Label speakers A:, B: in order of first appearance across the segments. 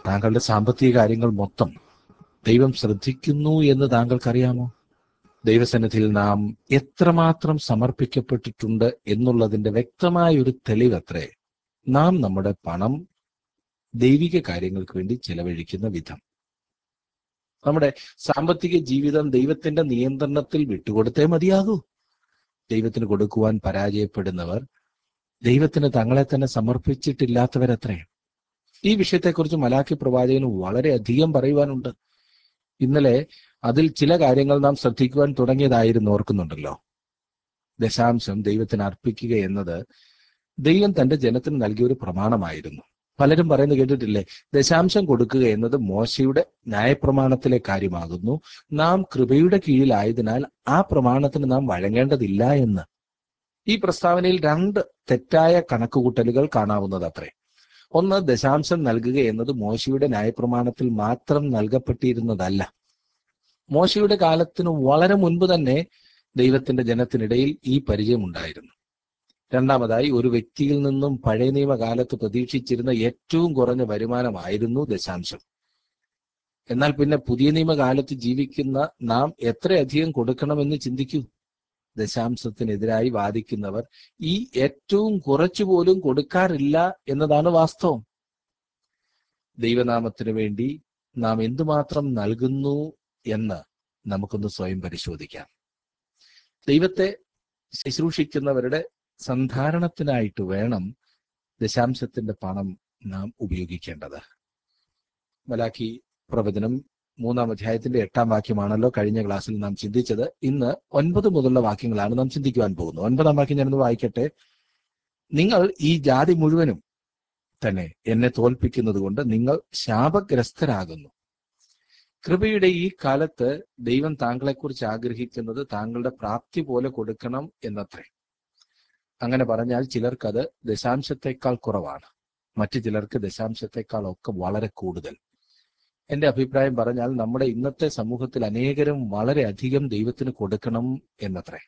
A: താങ്കളുടെ സാമ്പത്തിക കാര്യങ്ങൾ മൊത്തം ദൈവം ശ്രദ്ധിക്കുന്നു എന്ന് താങ്കൾക്കറിയാമോ ദൈവസന്നിധിയിൽ നാം എത്രമാത്രം സമർപ്പിക്കപ്പെട്ടിട്ടുണ്ട് എന്നുള്ളതിന്റെ വ്യക്തമായ ഒരു തെളിവത്രേ നാം നമ്മുടെ പണം ദൈവിക കാര്യങ്ങൾക്ക് വേണ്ടി ചെലവഴിക്കുന്ന വിധം നമ്മുടെ സാമ്പത്തിക ജീവിതം ദൈവത്തിന്റെ നിയന്ത്രണത്തിൽ വിട്ടുകൊടുത്തേ മതിയാകൂ ദൈവത്തിന് കൊടുക്കുവാൻ പരാജയപ്പെടുന്നവർ ദൈവത്തിന് തങ്ങളെ തന്നെ സമർപ്പിച്ചിട്ടില്ലാത്തവരത്രേ ഈ വിഷയത്തെക്കുറിച്ച് മലാഖി പ്രവാചകന് വളരെയധികം പറയുവാനുണ്ട് ഇന്നലെ അതിൽ ചില കാര്യങ്ങൾ നാം ശ്രദ്ധിക്കുവാൻ തുടങ്ങിയതായിരുന്നു ഓർക്കുന്നുണ്ടല്ലോ ദശാംശം ദൈവത്തിന് അർപ്പിക്കുക എന്നത് ദൈവം തന്റെ ജനത്തിന് നൽകിയ ഒരു പ്രമാണമായിരുന്നു പലരും പറയുന്നത് കേട്ടിട്ടില്ലേ ദശാംശം കൊടുക്കുക എന്നത് മോശയുടെ ന്യായപ്രമാണത്തിലെ കാര്യമാകുന്നു നാം കൃപയുടെ കീഴിലായതിനാൽ ആ പ്രമാണത്തിന് നാം വഴങ്ങേണ്ടതില്ല എന്ന് ഈ പ്രസ്താവനയിൽ രണ്ട് തെറ്റായ കണക്കുകൂട്ടലുകൾ കാണാവുന്നത് അത്രേ ഒന്ന് ദശാംശം നൽകുക എന്നത് മോശയുടെ ന്യായപ്രമാണത്തിൽ മാത്രം നൽകപ്പെട്ടിരുന്നതല്ല മോശയുടെ കാലത്തിന് വളരെ മുൻപ് തന്നെ ദൈവത്തിന്റെ ജനത്തിനിടയിൽ ഈ പരിചയം ഉണ്ടായിരുന്നു രണ്ടാമതായി ഒരു വ്യക്തിയിൽ നിന്നും പഴയ നിയമകാലത്ത് പ്രതീക്ഷിച്ചിരുന്ന ഏറ്റവും കുറഞ്ഞ വരുമാനമായിരുന്നു ദശാംശം എന്നാൽ പിന്നെ പുതിയ നിയമകാലത്ത് ജീവിക്കുന്ന നാം എത്രയധികം കൊടുക്കണമെന്ന് ചിന്തിക്കൂ ദശാംശത്തിനെതിരായി വാദിക്കുന്നവർ ഈ ഏറ്റവും കുറച്ചു പോലും കൊടുക്കാറില്ല എന്നതാണ് വാസ്തവം ദൈവനാമത്തിന് വേണ്ടി നാം എന്തുമാത്രം നൽകുന്നു എന്ന് നമുക്കൊന്ന് സ്വയം പരിശോധിക്കാം ദൈവത്തെ ശുശ്രൂഷിക്കുന്നവരുടെ സന്ധാരണത്തിനായിട്ട് വേണം ദശാംശത്തിന്റെ പണം നാം ഉപയോഗിക്കേണ്ടത് മലാഖി പ്രവചനം മൂന്നാം അധ്യായത്തിന്റെ എട്ടാം വാക്യമാണല്ലോ കഴിഞ്ഞ ക്ലാസ്സിൽ നാം ചിന്തിച്ചത് ഇന്ന് ഒൻപത് മുതലുള്ള വാക്യങ്ങളാണ് നാം ചിന്തിക്കുവാൻ പോകുന്നത് ഒൻപതാം വാക്യം ഞാനൊന്ന് വായിക്കട്ടെ നിങ്ങൾ ഈ ജാതി മുഴുവനും തന്നെ എന്നെ തോൽപ്പിക്കുന്നത് കൊണ്ട് നിങ്ങൾ ശാപഗ്രസ്തരാകുന്നു കൃപയുടെ ഈ കാലത്ത് ദൈവം താങ്കളെക്കുറിച്ച് ആഗ്രഹിക്കുന്നത് താങ്കളുടെ പ്രാപ്തി പോലെ കൊടുക്കണം എന്നത്രേ അങ്ങനെ പറഞ്ഞാൽ ചിലർക്കത് ദശാംശത്തെക്കാൾ കുറവാണ് മറ്റു ചിലർക്ക് ദശാംശത്തെക്കാൾ ഒക്കെ വളരെ കൂടുതൽ എന്റെ അഭിപ്രായം പറഞ്ഞാൽ നമ്മുടെ ഇന്നത്തെ സമൂഹത്തിൽ അനേകരും വളരെ അധികം ദൈവത്തിന് കൊടുക്കണം എന്നത്രേ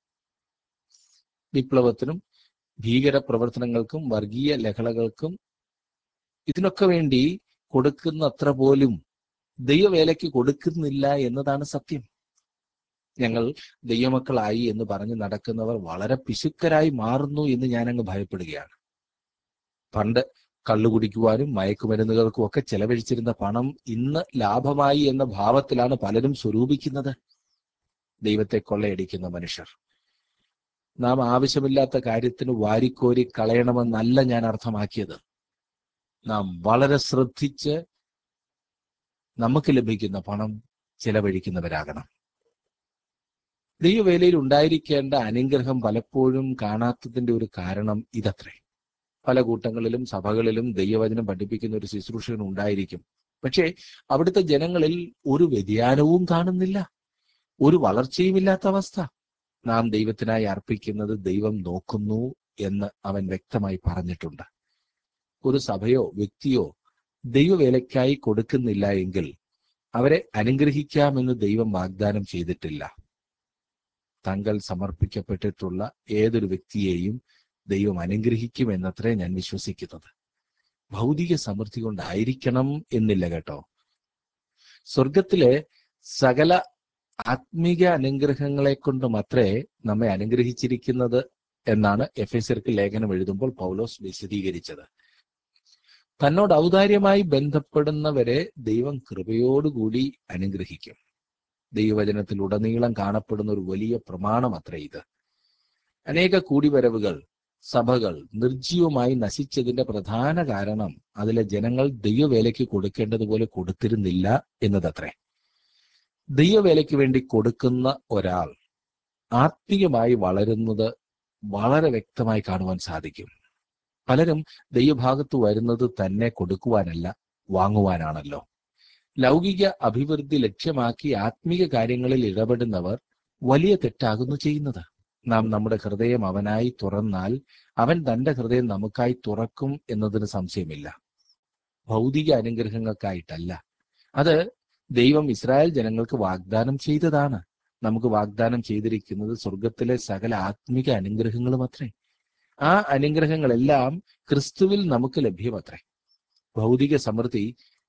A: വിപ്ലവത്തിനും ഭീകര പ്രവർത്തനങ്ങൾക്കും വർഗീയ ലഹളകൾക്കും ഇതിനൊക്കെ വേണ്ടി കൊടുക്കുന്ന അത്ര പോലും ദൈവവേലയ്ക്ക് കൊടുക്കുന്നില്ല എന്നതാണ് സത്യം ഞങ്ങൾ ദൈവമക്കളായി എന്ന് പറഞ്ഞ് നടക്കുന്നവർ വളരെ പിശുക്കരായി മാറുന്നു എന്ന് ഞാൻ അങ്ങ് ഭയപ്പെടുകയാണ് പണ്ട് കള്ളു കുടിക്കുവാനും മയക്കുമരുന്നുകൾക്കും ഒക്കെ ചെലവഴിച്ചിരുന്ന പണം ഇന്ന് ലാഭമായി എന്ന ഭാവത്തിലാണ് പലരും സ്വരൂപിക്കുന്നത് ദൈവത്തെ കൊള്ളയടിക്കുന്ന മനുഷ്യർ നാം ആവശ്യമില്ലാത്ത കാര്യത്തിന് വാരിക്കോരി കളയണമെന്നല്ല ഞാൻ അർത്ഥമാക്കിയത് നാം വളരെ ശ്രദ്ധിച്ച് നമുക്ക് ലഭിക്കുന്ന പണം ചെലവഴിക്കുന്നവരാകണം ദൈവവേലയിൽ ഉണ്ടായിരിക്കേണ്ട അനുഗ്രഹം പലപ്പോഴും കാണാത്തതിന്റെ ഒരു കാരണം ഇതത്രേ പല കൂട്ടങ്ങളിലും സഭകളിലും ദൈവവചനം പഠിപ്പിക്കുന്ന ഒരു ശുശ്രൂഷകൻ ഉണ്ടായിരിക്കും പക്ഷേ അവിടുത്തെ ജനങ്ങളിൽ ഒരു വ്യതിയാനവും കാണുന്നില്ല ഒരു വളർച്ചയുമില്ലാത്ത അവസ്ഥ നാം ദൈവത്തിനായി അർപ്പിക്കുന്നത് ദൈവം നോക്കുന്നു എന്ന് അവൻ വ്യക്തമായി പറഞ്ഞിട്ടുണ്ട് ഒരു സഭയോ വ്യക്തിയോ ദൈവവേലയ്ക്കായി കൊടുക്കുന്നില്ല എങ്കിൽ അവരെ അനുഗ്രഹിക്കാമെന്ന് ദൈവം വാഗ്ദാനം ചെയ്തിട്ടില്ല തങ്ങൾ സമർപ്പിക്കപ്പെട്ടിട്ടുള്ള ഏതൊരു വ്യക്തിയെയും ദൈവം അനുഗ്രഹിക്കും എന്നത്രേ ഞാൻ വിശ്വസിക്കുന്നത് ഭൗതിക സമൃദ്ധി കൊണ്ടായിരിക്കണം എന്നില്ല കേട്ടോ സ്വർഗത്തിലെ സകല ആത്മീക അനുഗ്രഹങ്ങളെ കൊണ്ട് മാത്രമേ നമ്മെ അനുഗ്രഹിച്ചിരിക്കുന്നത് എന്നാണ് എഫ് എസ് ലേഖനം എഴുതുമ്പോൾ പൗലോസ് വിശദീകരിച്ചത് തന്നോട് ഔദാര്യമായി ബന്ധപ്പെടുന്നവരെ ദൈവം കൃപയോടുകൂടി അനുഗ്രഹിക്കും ദൈവവചനത്തിൽ ഉടനീളം കാണപ്പെടുന്ന ഒരു വലിയ പ്രമാണം അത്രേ ഇത് അനേക കൂടിവരവുകൾ സഭകൾ നിർജീവമായി നശിച്ചതിന്റെ പ്രധാന കാരണം അതിലെ ജനങ്ങൾ ദൈവവേലയ്ക്ക് കൊടുക്കേണ്ടതുപോലെ കൊടുത്തിരുന്നില്ല എന്നതത്രേ ദൈവവേലയ്ക്ക് വേണ്ടി കൊടുക്കുന്ന ഒരാൾ ആത്മീയമായി വളരുന്നത് വളരെ വ്യക്തമായി കാണുവാൻ സാധിക്കും പലരും ദൈവഭാഗത്ത് വരുന്നത് തന്നെ കൊടുക്കുവാനല്ല വാങ്ങുവാനാണല്ലോ ലൗകിക അഭിവൃദ്ധി ലക്ഷ്യമാക്കി ആത്മീക കാര്യങ്ങളിൽ ഇടപെടുന്നവർ വലിയ തെറ്റാകുന്നു ചെയ്യുന്നത് നാം നമ്മുടെ ഹൃദയം അവനായി തുറന്നാൽ അവൻ തന്റെ ഹൃദയം നമുക്കായി തുറക്കും എന്നതിന് സംശയമില്ല ഭൗതിക അനുഗ്രഹങ്ങൾക്കായിട്ടല്ല അത് ദൈവം ഇസ്രായേൽ ജനങ്ങൾക്ക് വാഗ്ദാനം ചെയ്തതാണ് നമുക്ക് വാഗ്ദാനം ചെയ്തിരിക്കുന്നത് സ്വർഗത്തിലെ സകല ആത്മിക അനുഗ്രഹങ്ങളും അത്രേ ആ അനുഗ്രഹങ്ങളെല്ലാം ക്രിസ്തുവിൽ നമുക്ക് ലഭ്യമത്രേ ഭൗതിക സമൃദ്ധി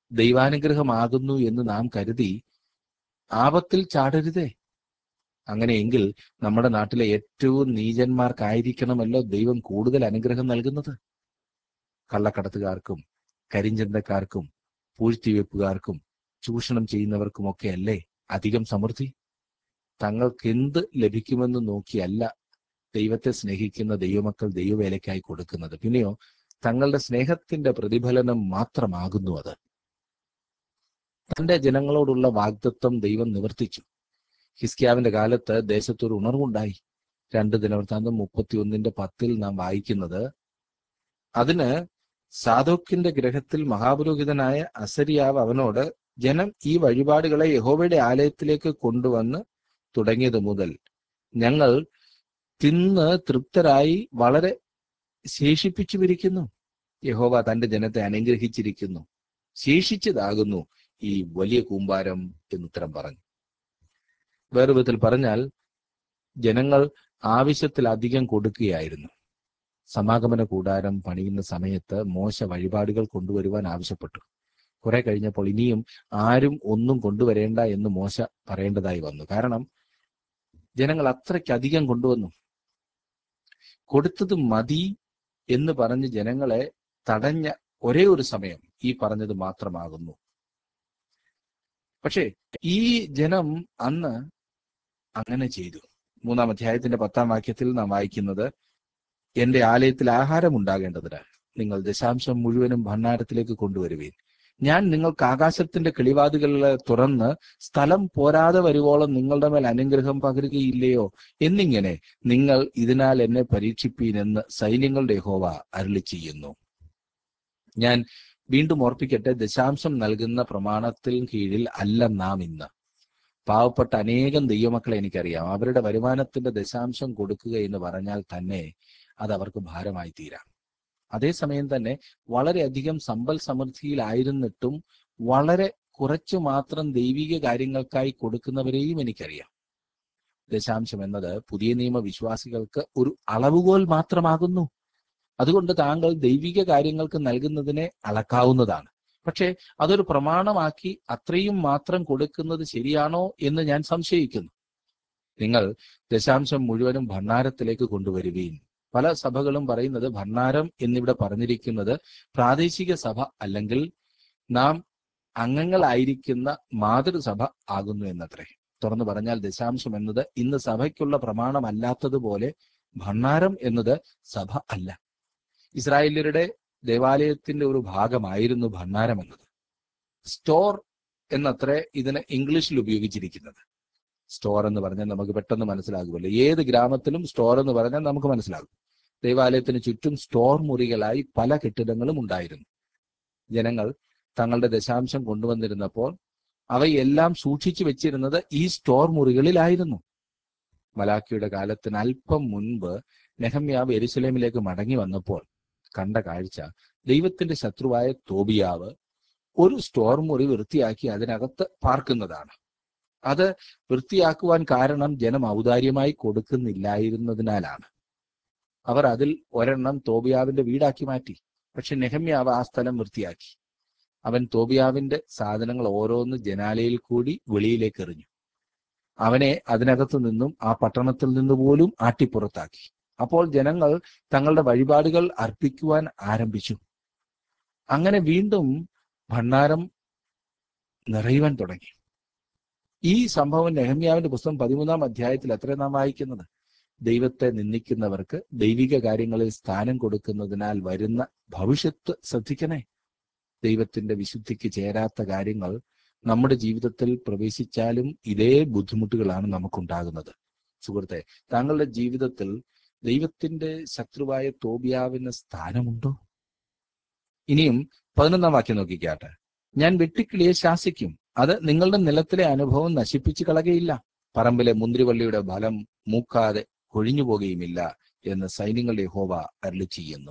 A: ദൈവാനുഗ്രഹമാകുന്നു എന്ന് നാം കരുതി ആപത്തിൽ ചാടരുതേ അങ്ങനെയെങ്കിൽ നമ്മുടെ നാട്ടിലെ ഏറ്റവും നീചന്മാർക്കായിരിക്കണമല്ലോ ദൈവം കൂടുതൽ അനുഗ്രഹം നൽകുന്നത് കള്ളക്കടത്തുകാർക്കും കരിഞ്ചന്തക്കാർക്കും പൂഴ്ത്തിവെപ്പുകാർക്കും ചൂഷണം ചെയ്യുന്നവർക്കുമൊക്കെ അല്ലേ അധികം സമൃദ്ധി തങ്ങൾക്ക് എന്ത് ലഭിക്കുമെന്ന് നോക്കിയല്ല ദൈവത്തെ സ്നേഹിക്കുന്ന ദൈവമക്കൾ ദൈവവേലയ്ക്കായി കൊടുക്കുന്നത് പിന്നെയോ തങ്ങളുടെ സ്നേഹത്തിന്റെ പ്രതിഫലനം മാത്രമാകുന്നു അത് തന്റെ ജനങ്ങളോടുള്ള വാഗ്ദത്വം ദൈവം നിവർത്തിച്ചു ഹിസ്കിയാവിന്റെ കാലത്ത് ദേശത്തൊരു ഉണർവുണ്ടായി രണ്ട് ദിനവൃത്താന്തം മുപ്പത്തി ഒന്നിന്റെ പത്തിൽ നാം വായിക്കുന്നത് അതിന് സാധോക്കിന്റെ ഗ്രഹത്തിൽ മഹാപുരോഹിതനായ അസരിയാവ് അവനോട് ജനം ഈ വഴിപാടുകളെ യഹോവയുടെ ആലയത്തിലേക്ക് കൊണ്ടുവന്ന് തുടങ്ങിയത് മുതൽ ഞങ്ങൾ തിന്ന് തൃപ്തരായി വളരെ ശേഷിപ്പിച്ചു വിരിക്കുന്നു യഹോവ തന്റെ ജനത്തെ അനുഗ്രഹിച്ചിരിക്കുന്നു ശേഷിച്ചതാകുന്നു ഈ വലിയ കൂമ്പാരം എന്നുത്തരം പറഞ്ഞു വേറെ വിധത്തിൽ പറഞ്ഞാൽ ജനങ്ങൾ ആവശ്യത്തിലധികം കൊടുക്കുകയായിരുന്നു സമാഗമന കൂടാരം പണിയുന്ന സമയത്ത് മോശ വഴിപാടുകൾ കൊണ്ടുവരുവാൻ ആവശ്യപ്പെട്ടു കുറെ കഴിഞ്ഞപ്പോൾ ഇനിയും ആരും ഒന്നും കൊണ്ടുവരേണ്ട എന്ന് മോശ പറയേണ്ടതായി വന്നു കാരണം ജനങ്ങൾ അത്രയ്ക്കധികം കൊണ്ടുവന്നു കൊടുത്തത് മതി എന്ന് പറഞ്ഞ് ജനങ്ങളെ തടഞ്ഞ ഒരേ ഒരു സമയം ഈ പറഞ്ഞത് മാത്രമാകുന്നു പക്ഷേ ഈ ജനം അന്ന് അങ്ങനെ ചെയ്തു മൂന്നാം അധ്യായത്തിന്റെ പത്താം വാക്യത്തിൽ നാം വായിക്കുന്നത് എന്റെ ആലയത്തിൽ ആഹാരം ഉണ്ടാകേണ്ടതിന് നിങ്ങൾ ദശാംശം മുഴുവനും ഭണ്ഡാരത്തിലേക്ക് കൊണ്ടുവരുവീൻ ഞാൻ നിങ്ങൾക്ക് ആകാശത്തിന്റെ കിളിവാതുകളിൽ തുറന്ന് സ്ഥലം പോരാതെ വരുവോളം നിങ്ങളുടെ മേൽ അനുഗ്രഹം പകരുകയില്ലയോ എന്നിങ്ങനെ നിങ്ങൾ ഇതിനാൽ എന്നെ പരീക്ഷിപ്പീൻ എന്ന് സൈന്യങ്ങളുടെ ഹോവ അരുളി ചെയ്യുന്നു ഞാൻ വീണ്ടും ഓർപ്പിക്കട്ടെ ദശാംശം നൽകുന്ന പ്രമാണത്തിൽ കീഴിൽ അല്ല നാം ഇന്ന് പാവപ്പെട്ട അനേകം ദൈവമക്കളെ എനിക്കറിയാം അവരുടെ വരുമാനത്തിന്റെ ദശാംശം കൊടുക്കുക എന്ന് പറഞ്ഞാൽ തന്നെ അത് അവർക്ക് ഭാരമായി തീരാം അതേസമയം തന്നെ വളരെയധികം സമ്പൽ സമൃദ്ധിയിലായിരുന്നിട്ടും വളരെ കുറച്ചു മാത്രം ദൈവിക കാര്യങ്ങൾക്കായി കൊടുക്കുന്നവരെയും എനിക്കറിയാം ദശാംശം എന്നത് പുതിയ നിയമ വിശ്വാസികൾക്ക് ഒരു അളവുകോൽ മാത്രമാകുന്നു അതുകൊണ്ട് താങ്കൾ ദൈവിക കാര്യങ്ങൾക്ക് നൽകുന്നതിനെ അളക്കാവുന്നതാണ് പക്ഷേ അതൊരു പ്രമാണമാക്കി അത്രയും മാത്രം കൊടുക്കുന്നത് ശരിയാണോ എന്ന് ഞാൻ സംശയിക്കുന്നു നിങ്ങൾ ദശാംശം മുഴുവനും ഭണ്ഡാരത്തിലേക്ക് കൊണ്ടുവരുവീൻ പല സഭകളും പറയുന്നത് ഭണ്ഡാരം എന്നിവിടെ പറഞ്ഞിരിക്കുന്നത് പ്രാദേശിക സഭ അല്ലെങ്കിൽ നാം അംഗങ്ങളായിരിക്കുന്ന മാതൃസഭ ആകുന്നു എന്നത്രേ തുറന്നു പറഞ്ഞാൽ ദശാംശം എന്നത് ഇന്ന് സഭയ്ക്കുള്ള പ്രമാണമല്ലാത്തതുപോലെ ഭണ്ഡാരം എന്നത് സഭ അല്ല ഇസ്രായേല്യരുടെ ദേവാലയത്തിന്റെ ഒരു ഭാഗമായിരുന്നു ഭണ്ഡാരം എന്നത് സ്റ്റോർ എന്നത്രേ ഇതിന് ഇംഗ്ലീഷിൽ ഉപയോഗിച്ചിരിക്കുന്നത് സ്റ്റോർ എന്ന് പറഞ്ഞാൽ നമുക്ക് പെട്ടെന്ന് മനസ്സിലാകുമല്ലോ ഏത് ഗ്രാമത്തിലും സ്റ്റോർ എന്ന് പറഞ്ഞാൽ നമുക്ക് മനസ്സിലാകും ദേവാലയത്തിന് ചുറ്റും സ്റ്റോർ മുറികളായി പല കെട്ടിടങ്ങളും ഉണ്ടായിരുന്നു ജനങ്ങൾ തങ്ങളുടെ ദശാംശം കൊണ്ടുവന്നിരുന്നപ്പോൾ അവയെല്ലാം സൂക്ഷിച്ചു വെച്ചിരുന്നത് ഈ സ്റ്റോർ മുറികളിലായിരുന്നു മലാക്കിയുടെ കാലത്തിന് അല്പം മുൻപ് നെഹമ്യാവ് എരുസലേമിലേക്ക് മടങ്ങി വന്നപ്പോൾ കണ്ട കാഴ്ച ദൈവത്തിന്റെ ശത്രുവായ തോബിയാവ് ഒരു സ്റ്റോർ മുറി വൃത്തിയാക്കി അതിനകത്ത് പാർക്കുന്നതാണ് അത് വൃത്തിയാക്കുവാൻ കാരണം ജനം ഔദാര്യമായി കൊടുക്കുന്നില്ലായിരുന്നതിനാലാണ് അവർ അതിൽ ഒരെണ്ണം തോബിയാവിന്റെ വീടാക്കി മാറ്റി പക്ഷെ നെഹമ്യാവ് ആ സ്ഥലം വൃത്തിയാക്കി അവൻ തോബിയാവിന്റെ സാധനങ്ങൾ ഓരോന്ന് ജനാലയിൽ കൂടി വെളിയിലേക്ക് എറിഞ്ഞു അവനെ അതിനകത്തു നിന്നും ആ പട്ടണത്തിൽ നിന്ന് പോലും ആട്ടിപ്പുറത്താക്കി അപ്പോൾ ജനങ്ങൾ തങ്ങളുടെ വഴിപാടുകൾ അർപ്പിക്കുവാൻ ആരംഭിച്ചു അങ്ങനെ വീണ്ടും ഭണ്ഡാരം നിറയുവാൻ തുടങ്ങി ഈ സംഭവം നെഹമ്യാവിന്റെ പുസ്തകം പതിമൂന്നാം അധ്യായത്തിൽ എത്ര നാം വായിക്കുന്നത് ദൈവത്തെ നിന്ദിക്കുന്നവർക്ക് ദൈവിക കാര്യങ്ങളിൽ സ്ഥാനം കൊടുക്കുന്നതിനാൽ വരുന്ന ഭവിഷ്യത്ത് ശ്രദ്ധിക്കണേ ദൈവത്തിന്റെ വിശുദ്ധിക്ക് ചേരാത്ത കാര്യങ്ങൾ നമ്മുടെ ജീവിതത്തിൽ പ്രവേശിച്ചാലും ഇതേ ബുദ്ധിമുട്ടുകളാണ് നമുക്കുണ്ടാകുന്നത് സുഹൃത്തെ താങ്കളുടെ ജീവിതത്തിൽ ദൈവത്തിന്റെ ശത്രുവായ തോബിയാവിന് സ്ഥാനമുണ്ടോ ഇനിയും പതിനൊന്നാം വാക്യം നോക്കിക്കാട്ടെ ഞാൻ വെട്ടിക്കിളിയെ ശാസിക്കും അത് നിങ്ങളുടെ നിലത്തിലെ അനുഭവം നശിപ്പിച്ചു കളകയില്ല പറമ്പിലെ മുന്തിരിവള്ളിയുടെ ഫലം മൂക്കാതെ കൊഴിഞ്ഞു പോകുകയുമില്ല എന്ന് സൈന്യങ്ങളുടെ ഹോവ അരളി ചെയ്യുന്നു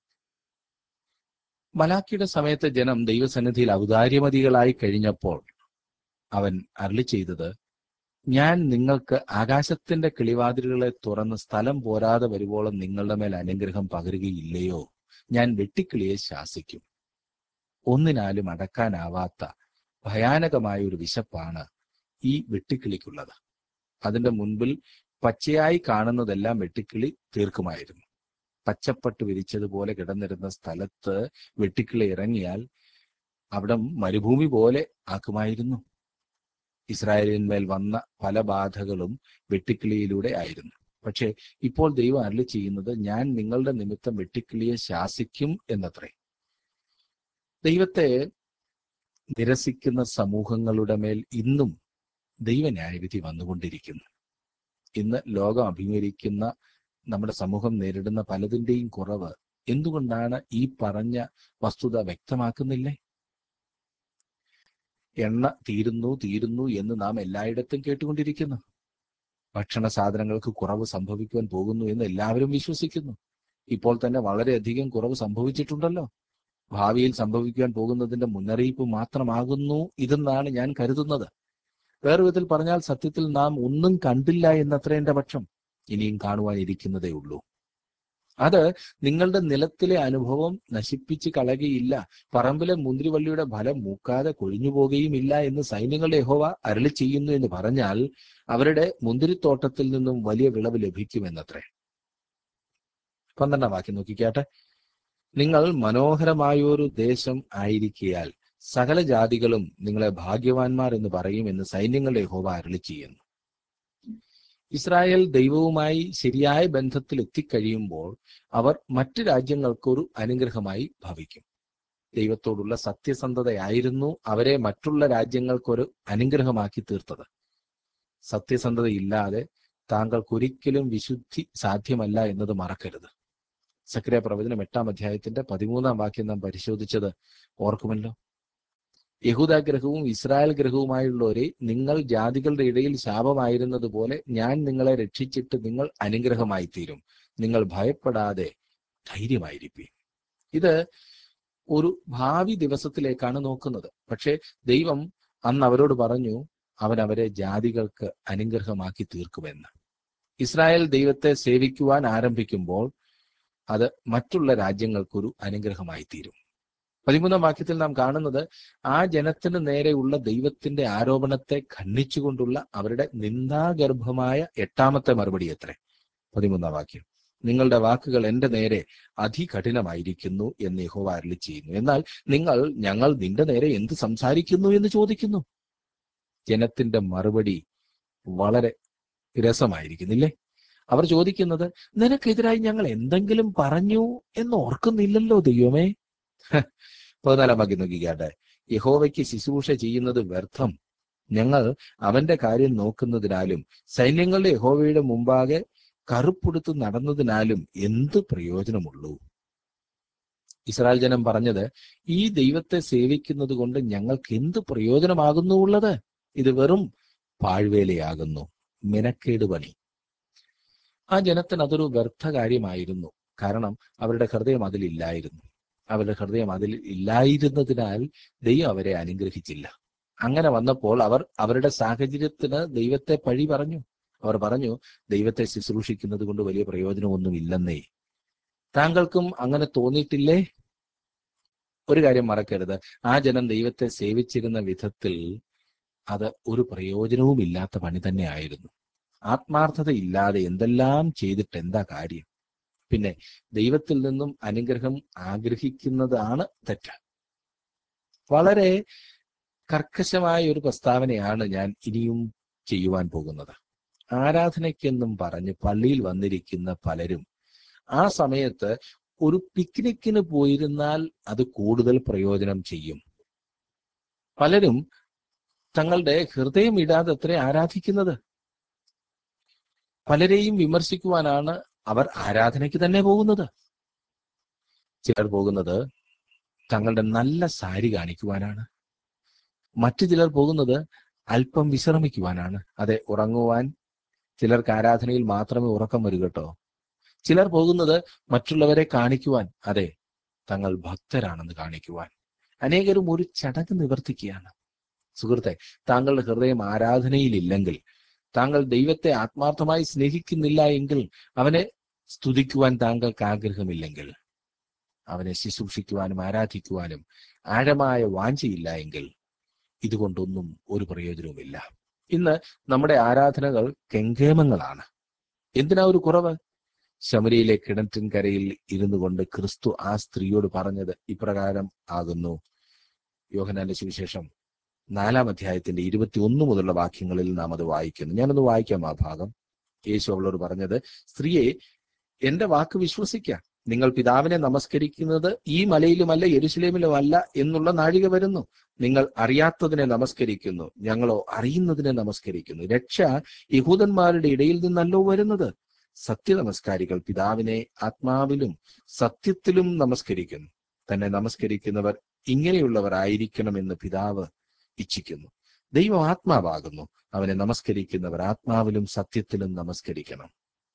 A: മലാക്കിയുടെ സമയത്ത് ജനം ദൈവസന്നിധിയിൽ ഔദാര്യമതികളായി കഴിഞ്ഞപ്പോൾ അവൻ അരളി ചെയ്തത് ഞാൻ നിങ്ങൾക്ക് ആകാശത്തിന്റെ കിളിവാതിലുകളെ തുറന്ന് സ്ഥലം പോരാതെ വരുവോളം നിങ്ങളുടെ മേൽ അനുഗ്രഹം പകരുകയില്ലയോ ഞാൻ വെട്ടിക്കിളിയെ ശാസിക്കും ഒന്നിനാലും അടക്കാനാവാത്ത ഭയാനകമായ ഒരു വിശപ്പാണ് ഈ വെട്ടുക്കിളിക്കുള്ളത് അതിന്റെ മുൻപിൽ പച്ചയായി കാണുന്നതെല്ലാം വെട്ടുക്കിളി തീർക്കുമായിരുന്നു പച്ചപ്പട്ട് വിരിച്ചതുപോലെ കിടന്നിരുന്ന സ്ഥലത്ത് വെട്ടുക്കിളി ഇറങ്ങിയാൽ അവിടം മരുഭൂമി പോലെ ആക്കുമായിരുന്നു ഇസ്രായേലിന്മേൽ വന്ന പല ബാധകളും വെട്ടുക്കിളിയിലൂടെ ആയിരുന്നു പക്ഷേ ഇപ്പോൾ ദൈവം അരളി ചെയ്യുന്നത് ഞാൻ നിങ്ങളുടെ നിമിത്തം വെട്ടുക്കിളിയെ ശാസിക്കും എന്നത്രേ ദൈവത്തെ നിരസിക്കുന്ന സമൂഹങ്ങളുടെ മേൽ ഇന്നും ദൈവന്യായവിധി വന്നുകൊണ്ടിരിക്കുന്നു ഇന്ന് ലോകം അഭിമുഖീകരിക്കുന്ന നമ്മുടെ സമൂഹം നേരിടുന്ന പലതിന്റെയും കുറവ് എന്തുകൊണ്ടാണ് ഈ പറഞ്ഞ വസ്തുത വ്യക്തമാക്കുന്നില്ലേ എണ്ണ തീരുന്നു തീരുന്നു എന്ന് നാം എല്ലായിടത്തും കേട്ടുകൊണ്ടിരിക്കുന്നു ഭക്ഷണ സാധനങ്ങൾക്ക് കുറവ് സംഭവിക്കുവാൻ പോകുന്നു എന്ന് എല്ലാവരും വിശ്വസിക്കുന്നു ഇപ്പോൾ തന്നെ വളരെയധികം കുറവ് സംഭവിച്ചിട്ടുണ്ടല്ലോ ഭാവിയിൽ സംഭവിക്കുവാൻ പോകുന്നതിന്റെ മുന്നറിയിപ്പ് മാത്രമാകുന്നു ഇതെന്നാണ് ഞാൻ കരുതുന്നത് വേറെ വിധത്തിൽ പറഞ്ഞാൽ സത്യത്തിൽ നാം ഒന്നും കണ്ടില്ല എന്നത്ര എന്റെ പക്ഷം ഇനിയും കാണുവാനിരിക്കുന്നതേ ഉള്ളൂ അത് നിങ്ങളുടെ നിലത്തിലെ അനുഭവം നശിപ്പിച്ച് കളയുകയില്ല പറമ്പിലെ മുന്തിരിവള്ളിയുടെ ഫലം മൂക്കാതെ കൊഴിഞ്ഞു പോകുകയുമില്ല എന്ന് സൈന്യങ്ങളുടെ യഹോവ അരളി ചെയ്യുന്നു എന്ന് പറഞ്ഞാൽ അവരുടെ മുന്തിരിത്തോട്ടത്തിൽ നിന്നും വലിയ വിളവ് ലഭിക്കുമെന്നത്രേ പന്ത്രണ്ടാം വാക്യം നോക്കിക്കാട്ടെ നിങ്ങൾ മനോഹരമായൊരു ദേശം ആയിരിക്കിയാൽ സകല ജാതികളും നിങ്ങളെ ഭാഗ്യവാന്മാർ എന്ന് പറയും എന്ന് സൈന്യങ്ങളുടെ യഹോവ അരളി ചെയ്യുന്നു ഇസ്രായേൽ ദൈവവുമായി ശരിയായ ബന്ധത്തിൽ എത്തിക്കഴിയുമ്പോൾ അവർ മറ്റു രാജ്യങ്ങൾക്കൊരു അനുഗ്രഹമായി ഭവിക്കും ദൈവത്തോടുള്ള സത്യസന്ധതയായിരുന്നു അവരെ മറ്റുള്ള രാജ്യങ്ങൾക്കൊരു അനുഗ്രഹമാക്കി തീർത്തത് സത്യസന്ധതയില്ലാതെ താങ്കൾക്കൊരിക്കലും വിശുദ്ധി സാധ്യമല്ല എന്നത് മറക്കരുത് സക്രിയ പ്രവചനം എട്ടാം അധ്യായത്തിന്റെ പതിമൂന്നാം വാക്യം നാം പരിശോധിച്ചത് ഓർക്കുമല്ലോ യഹൂദാഗ്രഹവും ഇസ്രായേൽ ഗ്രഹവുമായുള്ളവരെ നിങ്ങൾ ജാതികളുടെ ഇടയിൽ ശാപമായിരുന്നത് പോലെ ഞാൻ നിങ്ങളെ രക്ഷിച്ചിട്ട് നിങ്ങൾ അനുഗ്രഹമായി തീരും നിങ്ങൾ ഭയപ്പെടാതെ ധൈര്യമായിരിക്കും ഇത് ഒരു ഭാവി ദിവസത്തിലേക്കാണ് നോക്കുന്നത് പക്ഷേ ദൈവം അന്ന് അവരോട് പറഞ്ഞു അവൻ അവരെ ജാതികൾക്ക് അനുഗ്രഹമാക്കി തീർക്കുമെന്ന് ഇസ്രായേൽ ദൈവത്തെ സേവിക്കുവാൻ ആരംഭിക്കുമ്പോൾ അത് മറ്റുള്ള രാജ്യങ്ങൾക്കൊരു അനുഗ്രഹമായി തീരും പതിമൂന്നാം വാക്യത്തിൽ നാം കാണുന്നത് ആ ജനത്തിന് നേരെയുള്ള ദൈവത്തിന്റെ ആരോപണത്തെ ഖണ്ഡിച്ചുകൊണ്ടുള്ള അവരുടെ നിന്ദാഗർഭമായ എട്ടാമത്തെ മറുപടി എത്രേ പതിമൂന്നാം വാക്യം നിങ്ങളുടെ വാക്കുകൾ എന്റെ നേരെ അതികഠിനമായിരിക്കുന്നു എന്ന് യഹോവ അരളി ചെയ്യുന്നു എന്നാൽ നിങ്ങൾ ഞങ്ങൾ നിന്റെ നേരെ എന്ത് സംസാരിക്കുന്നു എന്ന് ചോദിക്കുന്നു ജനത്തിന്റെ മറുപടി വളരെ രസമായിരിക്കുന്നില്ലേ അവർ ചോദിക്കുന്നത് നിനക്കെതിരായി ഞങ്ങൾ എന്തെങ്കിലും പറഞ്ഞു എന്ന് ഓർക്കുന്നില്ലല്ലോ ദൈവമേ പതിനാലാം വാക്യം നോക്കിക്കാട്ടെ യഹോവയ്ക്ക് ശുശ്രൂഷ ചെയ്യുന്നത് വ്യർത്ഥം ഞങ്ങൾ അവന്റെ കാര്യം നോക്കുന്നതിനാലും സൈന്യങ്ങളുടെ യഹോവയുടെ മുമ്പാകെ കറുപ്പെടുത്ത് നടന്നതിനാലും എന്ത് പ്രയോജനമുള്ളൂ ഇസ്രായേൽ ജനം പറഞ്ഞത് ഈ ദൈവത്തെ സേവിക്കുന്നത് കൊണ്ട് ഞങ്ങൾക്ക് എന്ത് പ്രയോജനമാകുന്നു ഉള്ളത് ഇത് വെറും പാഴ്വേലയാകുന്നു മെനക്കേട് പണി ആ ജനത്തിന് അതൊരു വ്യർത്ഥ കാര്യമായിരുന്നു കാരണം അവരുടെ ഹൃദയം അതിലില്ലായിരുന്നു അവരുടെ ഹൃദയം അതിൽ ഇല്ലായിരുന്നതിനാൽ ദൈവം അവരെ അനുഗ്രഹിച്ചില്ല അങ്ങനെ വന്നപ്പോൾ അവർ അവരുടെ സാഹചര്യത്തിന് ദൈവത്തെ പഴി പറഞ്ഞു അവർ പറഞ്ഞു ദൈവത്തെ ശുശ്രൂഷിക്കുന്നത് കൊണ്ട് വലിയ പ്രയോജനമൊന്നും ഇല്ലെന്നേ താങ്കൾക്കും അങ്ങനെ തോന്നിയിട്ടില്ലേ ഒരു കാര്യം മറക്കരുത് ആ ജനം ദൈവത്തെ സേവിച്ചിരുന്ന വിധത്തിൽ അത് ഒരു പ്രയോജനവും ഇല്ലാത്ത പണി തന്നെ ആയിരുന്നു ആത്മാർത്ഥത ഇല്ലാതെ എന്തെല്ലാം ചെയ്തിട്ട് എന്താ കാര്യം പിന്നെ ദൈവത്തിൽ നിന്നും അനുഗ്രഹം ആഗ്രഹിക്കുന്നതാണ് തെറ്റ് വളരെ കർക്കശമായ ഒരു പ്രസ്താവനയാണ് ഞാൻ ഇനിയും ചെയ്യുവാൻ പോകുന്നത് ആരാധനയ്ക്കെന്നും പറഞ്ഞ് പള്ളിയിൽ വന്നിരിക്കുന്ന പലരും ആ സമയത്ത് ഒരു പിക്നിക്കിന് പോയിരുന്നാൽ അത് കൂടുതൽ പ്രയോജനം ചെയ്യും പലരും തങ്ങളുടെ ഹൃദയം ഇടാതെ അത്ര ആരാധിക്കുന്നത് പലരെയും വിമർശിക്കുവാനാണ് അവർ ആരാധനയ്ക്ക് തന്നെ പോകുന്നത് ചിലർ പോകുന്നത് തങ്ങളുടെ നല്ല സാരി കാണിക്കുവാനാണ് മറ്റു ചിലർ പോകുന്നത് അല്പം വിശ്രമിക്കുവാനാണ് അതെ ഉറങ്ങുവാൻ ചിലർക്ക് ആരാധനയിൽ മാത്രമേ ഉറക്കം വരൂ കേട്ടോ ചിലർ പോകുന്നത് മറ്റുള്ളവരെ കാണിക്കുവാൻ അതെ തങ്ങൾ ഭക്തരാണെന്ന് കാണിക്കുവാൻ അനേകരും ഒരു ചടങ്ങ് നിവർത്തിക്കുകയാണ് സുഹൃത്തെ താങ്കളുടെ ഹൃദയം ആരാധനയിലില്ലെങ്കിൽ താങ്കൾ ദൈവത്തെ ആത്മാർത്ഥമായി സ്നേഹിക്കുന്നില്ല എങ്കിൽ അവനെ സ്തുതിക്കുവാൻ താങ്കൾക്ക് ആഗ്രഹമില്ലെങ്കിൽ അവനെ ശുശ്രൂഷിക്കുവാനും ആരാധിക്കുവാനും ആഴമായ വാഞ്ചയില്ല എങ്കിൽ ഇതുകൊണ്ടൊന്നും ഒരു പ്രയോജനവുമില്ല ഇന്ന് നമ്മുടെ ആരാധനകൾ കെങ്കേമങ്ങളാണ് എന്തിനാ ഒരു കുറവ് ശമരിയിലെ കിണറ്റിൻകരയിൽ ഇരുന്നു കൊണ്ട് ക്രിസ്തു ആ സ്ത്രീയോട് പറഞ്ഞത് ഇപ്രകാരം ആകുന്നു യോഹനാന്റെ സുവിശേഷം നാലാം അധ്യായത്തിന്റെ ഇരുപത്തി ഒന്ന് മുതലുള്ള വാക്യങ്ങളിൽ നാം അത് വായിക്കുന്നു ഞാനൊന്ന് വായിക്കാം ആ ഭാഗം യേശു അവളോട് പറഞ്ഞത് സ്ത്രീയെ എന്റെ വാക്ക് വിശ്വസിക്കാം നിങ്ങൾ പിതാവിനെ നമസ്കരിക്കുന്നത് ഈ മലയിലുമല്ല യെരുശലേമിലുമല്ല എന്നുള്ള നാഴിക വരുന്നു നിങ്ങൾ അറിയാത്തതിനെ നമസ്കരിക്കുന്നു ഞങ്ങളോ അറിയുന്നതിനെ നമസ്കരിക്കുന്നു രക്ഷ യഹൂദന്മാരുടെ ഇടയിൽ നിന്നല്ലോ വരുന്നത് സത്യ നമസ്കാരികൾ പിതാവിനെ ആത്മാവിലും സത്യത്തിലും നമസ്കരിക്കുന്നു തന്നെ നമസ്കരിക്കുന്നവർ ഇങ്ങനെയുള്ളവർ ആയിരിക്കണമെന്ന് പിതാവ് ഇച്ഛിക്കുന്നു ദൈവം ആത്മാവാകുന്നു അവനെ നമസ്കരിക്കുന്നവർ ആത്മാവിലും സത്യത്തിലും നമസ്കരിക്കണം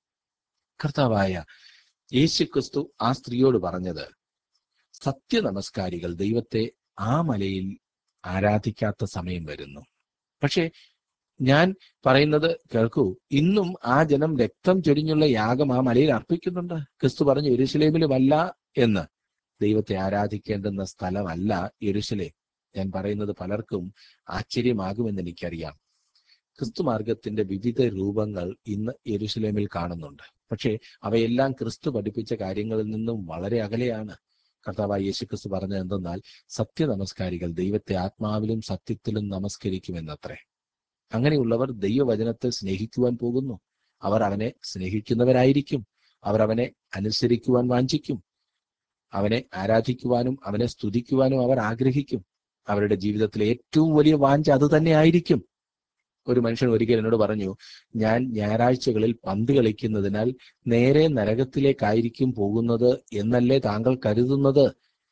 A: കർത്താവായ യേശു ക്രിസ്തു ആ സ്ത്രീയോട് പറഞ്ഞത് സത്യ നമസ്കാരികൾ ദൈവത്തെ ആ മലയിൽ ആരാധിക്കാത്ത സമയം വരുന്നു പക്ഷേ ഞാൻ പറയുന്നത് കേൾക്കൂ ഇന്നും ആ ജനം രക്തം ചൊരിഞ്ഞുള്ള യാഗം ആ മലയിൽ അർപ്പിക്കുന്നുണ്ട് ക്രിസ്തു പറഞ്ഞു യെരുശലേമിലുമല്ല എന്ന് ദൈവത്തെ ആരാധിക്കേണ്ടുന്ന സ്ഥലമല്ല യെരുശലേം ഞാൻ പറയുന്നത് പലർക്കും ആശ്ചര്യമാകുമെന്ന് എനിക്കറിയാം ക്രിസ്തു മാർഗത്തിന്റെ വിവിധ രൂപങ്ങൾ ഇന്ന് യെരുശലേമിൽ കാണുന്നുണ്ട് പക്ഷേ അവയെല്ലാം ക്രിസ്തു പഠിപ്പിച്ച കാര്യങ്ങളിൽ നിന്നും വളരെ അകലെയാണ് കർത്താവായ യേശു ക്രിസ്തു പറഞ്ഞത് എന്തെന്നാൽ സത്യ നമസ്കാരികൾ ദൈവത്തെ ആത്മാവിലും സത്യത്തിലും നമസ്കരിക്കുമെന്നത്രേ അങ്ങനെയുള്ളവർ ദൈവവചനത്തെ സ്നേഹിക്കുവാൻ പോകുന്നു അവർ അവനെ സ്നേഹിക്കുന്നവരായിരിക്കും അവർ അവനെ അനുസരിക്കുവാൻ വാഞ്ചിക്കും അവനെ ആരാധിക്കുവാനും അവനെ സ്തുതിക്കുവാനും അവർ ആഗ്രഹിക്കും അവരുടെ ജീവിതത്തിലെ ഏറ്റവും വലിയ വാഞ്ച അത് തന്നെ ആയിരിക്കും ഒരു മനുഷ്യൻ ഒരിക്കൽ എന്നോട് പറഞ്ഞു ഞാൻ ഞായറാഴ്ചകളിൽ പന്ത് കളിക്കുന്നതിനാൽ നേരെ നരകത്തിലേക്കായിരിക്കും പോകുന്നത് എന്നല്ലേ താങ്കൾ കരുതുന്നത്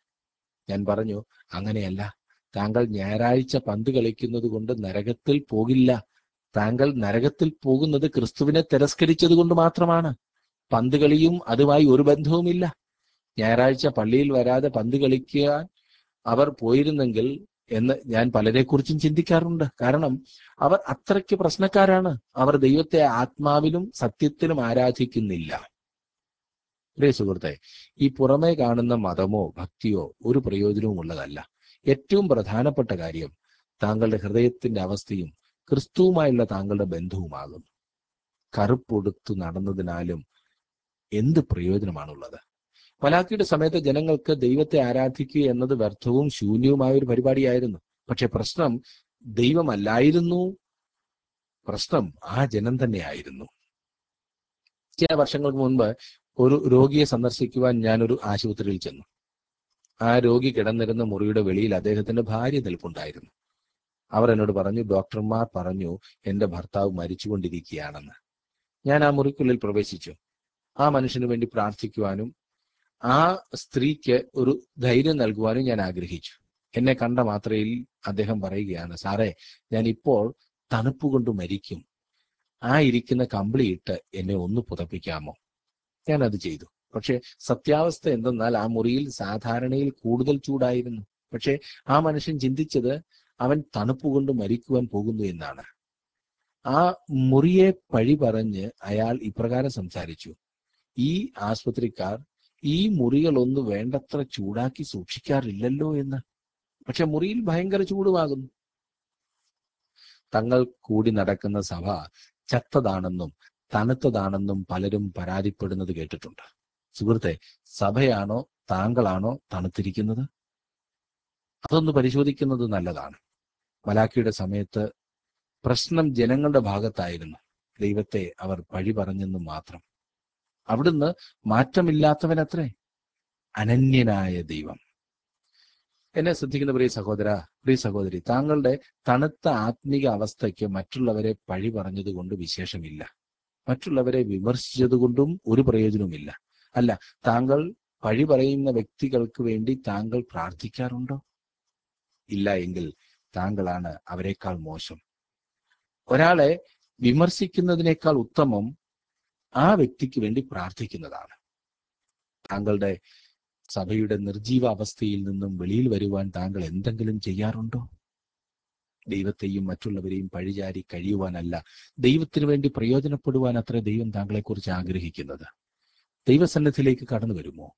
A: ഞാൻ പറഞ്ഞു അങ്ങനെയല്ല താങ്കൾ ഞായറാഴ്ച പന്ത് കളിക്കുന്നത് കൊണ്ട് നരകത്തിൽ പോകില്ല താങ്കൾ നരകത്തിൽ പോകുന്നത് ക്രിസ്തുവിനെ തിരസ്കരിച്ചത് കൊണ്ട് മാത്രമാണ് പന്ത് കളിയും അതുമായി ഒരു ബന്ധവുമില്ല ഞായറാഴ്ച പള്ളിയിൽ വരാതെ പന്ത് കളിക്കാൻ അവർ പോയിരുന്നെങ്കിൽ എന്ന് ഞാൻ പലരെക്കുറിച്ചും ചിന്തിക്കാറുണ്ട് കാരണം അവർ അത്രയ്ക്ക് പ്രശ്നക്കാരാണ് അവർ ദൈവത്തെ ആത്മാവിലും സത്യത്തിലും ആരാധിക്കുന്നില്ല പ്രിയ സുഹൃത്തെ ഈ പുറമേ കാണുന്ന മതമോ ഭക്തിയോ ഒരു പ്രയോജനവും ഉള്ളതല്ല ഏറ്റവും പ്രധാനപ്പെട്ട കാര്യം താങ്കളുടെ ഹൃദയത്തിന്റെ അവസ്ഥയും ക്രിസ്തുവുമായുള്ള താങ്കളുടെ ബന്ധവുമാകുന്നു കറുപ്പൊടുത്തു നടന്നതിനാലും എന്ത് പ്രയോജനമാണുള്ളത് മലാക്കിയുടെ സമയത്ത് ജനങ്ങൾക്ക് ദൈവത്തെ ആരാധിക്കുക എന്നത് വ്യർത്ഥവും ശൂന്യവുമായ ഒരു പരിപാടിയായിരുന്നു പക്ഷെ പ്രശ്നം ദൈവമല്ലായിരുന്നു പ്രശ്നം ആ ജനം തന്നെയായിരുന്നു ചില വർഷങ്ങൾക്ക് മുൻപ് ഒരു രോഗിയെ സന്ദർശിക്കുവാൻ ഞാനൊരു ആശുപത്രിയിൽ ചെന്നു ആ രോഗി കിടന്നിരുന്ന മുറിയുടെ വെളിയിൽ അദ്ദേഹത്തിന്റെ ഭാര്യ നിൽപ്പുണ്ടായിരുന്നു അവർ എന്നോട് പറഞ്ഞു ഡോക്ടർമാർ പറഞ്ഞു എന്റെ ഭർത്താവ് മരിച്ചുകൊണ്ടിരിക്കുകയാണെന്ന് ഞാൻ ആ മുറിക്കുള്ളിൽ പ്രവേശിച്ചു ആ മനുഷ്യന് വേണ്ടി പ്രാർത്ഥിക്കുവാനും ആ സ്ത്രീക്ക് ഒരു ധൈര്യം നൽകുവാനും ഞാൻ ആഗ്രഹിച്ചു എന്നെ കണ്ട മാത്രയിൽ അദ്ദേഹം പറയുകയാണ് സാറേ ഞാൻ ഇപ്പോൾ തണുപ്പ് കൊണ്ട് മരിക്കും ആ ഇരിക്കുന്ന കമ്പിളിയിട്ട് എന്നെ ഒന്ന് പുതപ്പിക്കാമോ ഞാൻ അത് ചെയ്തു പക്ഷെ സത്യാവസ്ഥ എന്തെന്നാൽ ആ മുറിയിൽ സാധാരണയിൽ കൂടുതൽ ചൂടായിരുന്നു പക്ഷെ ആ മനുഷ്യൻ ചിന്തിച്ചത് അവൻ തണുപ്പ് കൊണ്ട് മരിക്കുവാൻ പോകുന്നു എന്നാണ് ആ മുറിയെ പഴി പറഞ്ഞ് അയാൾ ഇപ്രകാരം സംസാരിച്ചു ഈ ആസ്പത്രിക്കാർ ഈ മുറികളൊന്ന് വേണ്ടത്ര ചൂടാക്കി സൂക്ഷിക്കാറില്ലല്ലോ എന്ന് പക്ഷെ മുറിയിൽ ഭയങ്കര ചൂടുമാകുന്നു തങ്ങൾ കൂടി നടക്കുന്ന സഭ ചത്തതാണെന്നും തണുത്തതാണെന്നും പലരും പരാതിപ്പെടുന്നത് കേട്ടിട്ടുണ്ട് സുഹൃത്തെ സഭയാണോ താങ്കളാണോ തണുത്തിരിക്കുന്നത് അതൊന്ന് പരിശോധിക്കുന്നത് നല്ലതാണ് മലാക്കിയുടെ സമയത്ത് പ്രശ്നം ജനങ്ങളുടെ ഭാഗത്തായിരുന്നു ദൈവത്തെ അവർ പഴി പറഞ്ഞെന്ന് മാത്രം അവിടുന്ന് മാറ്റമില്ലാത്തവനത്രേ അനന്യനായ ദൈവം എന്നെ ശ്രദ്ധിക്കുന്ന പ്രിയ സഹോദര പ്രിയ സഹോദരി താങ്കളുടെ തണുത്ത ആത്മീക അവസ്ഥയ്ക്ക് മറ്റുള്ളവരെ പഴി പറഞ്ഞതുകൊണ്ട് വിശേഷമില്ല മറ്റുള്ളവരെ വിമർശിച്ചതുകൊണ്ടും ഒരു പ്രയോജനവുമില്ല അല്ല താങ്കൾ പഴി പറയുന്ന വ്യക്തികൾക്ക് വേണ്ടി താങ്കൾ പ്രാർത്ഥിക്കാറുണ്ടോ ഇല്ല എങ്കിൽ താങ്കളാണ് അവരെക്കാൾ മോശം ഒരാളെ വിമർശിക്കുന്നതിനേക്കാൾ ഉത്തമം ആ വ്യക്തിക്ക് വേണ്ടി പ്രാർത്ഥിക്കുന്നതാണ് താങ്കളുടെ സഭയുടെ നിർജീവ അവസ്ഥയിൽ നിന്നും വെളിയിൽ വരുവാൻ താങ്കൾ എന്തെങ്കിലും ചെയ്യാറുണ്ടോ ദൈവത്തെയും മറ്റുള്ളവരെയും പഴിചാരി കഴിയുവാനല്ല ദൈവത്തിന് വേണ്ടി പ്രയോജനപ്പെടുവാൻ അത്ര ദൈവം താങ്കളെക്കുറിച്ച് ആഗ്രഹിക്കുന്നത് ദൈവസന്നിധിയിലേക്ക് കടന്നു വരുമോ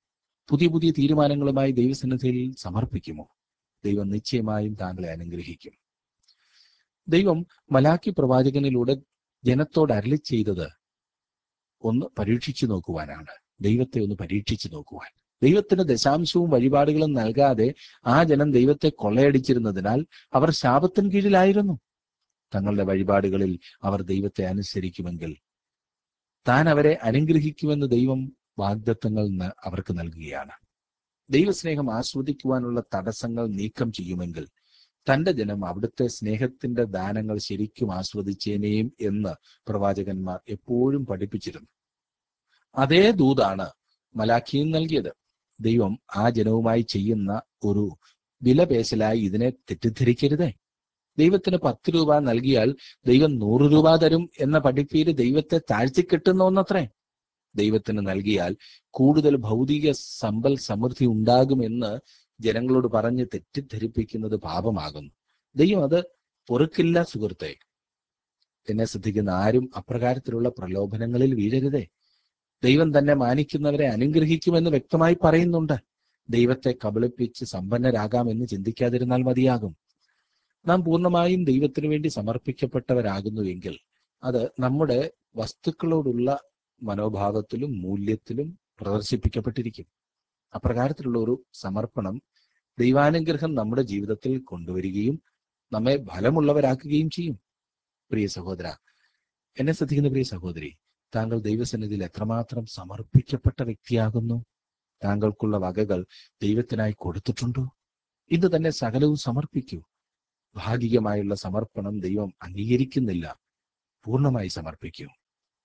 A: പുതിയ പുതിയ തീരുമാനങ്ങളുമായി ദൈവസന്നിധിയിൽ സമർപ്പിക്കുമോ ദൈവം നിശ്ചയമായും താങ്കളെ അനുഗ്രഹിക്കും ദൈവം മലാക്കി പ്രവാചകനിലൂടെ ജനത്തോട് അരളി ചെയ്തത് ഒന്ന് പരീക്ഷിച്ചു നോക്കുവാനാണ് ദൈവത്തെ ഒന്ന് പരീക്ഷിച്ചു നോക്കുവാൻ ദൈവത്തിന് ദശാംശവും വഴിപാടുകളും നൽകാതെ ആ ജനം ദൈവത്തെ കൊള്ളയടിച്ചിരുന്നതിനാൽ അവർ ശാപത്തിന് കീഴിലായിരുന്നു തങ്ങളുടെ വഴിപാടുകളിൽ അവർ ദൈവത്തെ അനുസരിക്കുമെങ്കിൽ താൻ അവരെ അനുഗ്രഹിക്കുമെന്ന് ദൈവം വാഗ്ദത്തങ്ങൾ ന- അവർക്ക് നൽകുകയാണ് ദൈവസ്നേഹം ആസ്വദിക്കുവാനുള്ള തടസ്സങ്ങൾ നീക്കം ചെയ്യുമെങ്കിൽ തന്റെ ജനം അവിടുത്തെ സ്നേഹത്തിന്റെ ദാനങ്ങൾ ശരിക്കും ആസ്വദിച്ചേനെയും എന്ന് പ്രവാചകന്മാർ എപ്പോഴും പഠിപ്പിച്ചിരുന്നു അതേ ദൂതാണ് മലാഖിയും നൽകിയത് ദൈവം ആ ജനവുമായി ചെയ്യുന്ന ഒരു വിലപേശലായി ഇതിനെ തെറ്റിദ്ധരിക്കരുതേ ദൈവത്തിന് പത്ത് രൂപ നൽകിയാൽ ദൈവം നൂറ് രൂപ തരും എന്ന പഠിപ്പീര് ദൈവത്തെ താഴ്ത്തിക്കെട്ടുന്ന ഒന്നത്രേ ദൈവത്തിന് നൽകിയാൽ കൂടുതൽ ഭൗതിക സമ്പൽ സമൃദ്ധി ഉണ്ടാകുമെന്ന് ജനങ്ങളോട് പറഞ്ഞ് തെറ്റിദ്ധരിപ്പിക്കുന്നത് പാപമാകുന്നു ദൈവം അത് പൊറുക്കില്ല സുഹൃത്തെ എന്നെ ശ്രദ്ധിക്കുന്ന ആരും അപ്രകാരത്തിലുള്ള പ്രലോഭനങ്ങളിൽ വീഴരുതേ ദൈവം തന്നെ മാനിക്കുന്നവരെ അനുഗ്രഹിക്കുമെന്ന് വ്യക്തമായി പറയുന്നുണ്ട് ദൈവത്തെ കബളിപ്പിച്ച് സമ്പന്നരാകാമെന്ന് ചിന്തിക്കാതിരുന്നാൽ മതിയാകും നാം പൂർണ്ണമായും ദൈവത്തിനു വേണ്ടി സമർപ്പിക്കപ്പെട്ടവരാകുന്നുവെങ്കിൽ അത് നമ്മുടെ വസ്തുക്കളോടുള്ള മനോഭാവത്തിലും മൂല്യത്തിലും പ്രദർശിപ്പിക്കപ്പെട്ടിരിക്കും അപ്രകാരത്തിലുള്ള ഒരു സമർപ്പണം ദൈവാനുഗ്രഹം നമ്മുടെ ജീവിതത്തിൽ കൊണ്ടുവരികയും നമ്മെ ഫലമുള്ളവരാക്കുകയും ചെയ്യും പ്രിയ സഹോദര എന്നെ ശ്രദ്ധിക്കുന്ന പ്രിയ സഹോദരി താങ്കൾ ദൈവസന്നിധിയിൽ എത്രമാത്രം സമർപ്പിക്കപ്പെട്ട വ്യക്തിയാകുന്നു താങ്കൾക്കുള്ള വകകൾ ദൈവത്തിനായി കൊടുത്തിട്ടുണ്ടോ ഇന്ന് തന്നെ സകലവും സമർപ്പിക്കൂ ഭാഗികമായുള്ള സമർപ്പണം ദൈവം അംഗീകരിക്കുന്നില്ല പൂർണ്ണമായി സമർപ്പിക്കൂ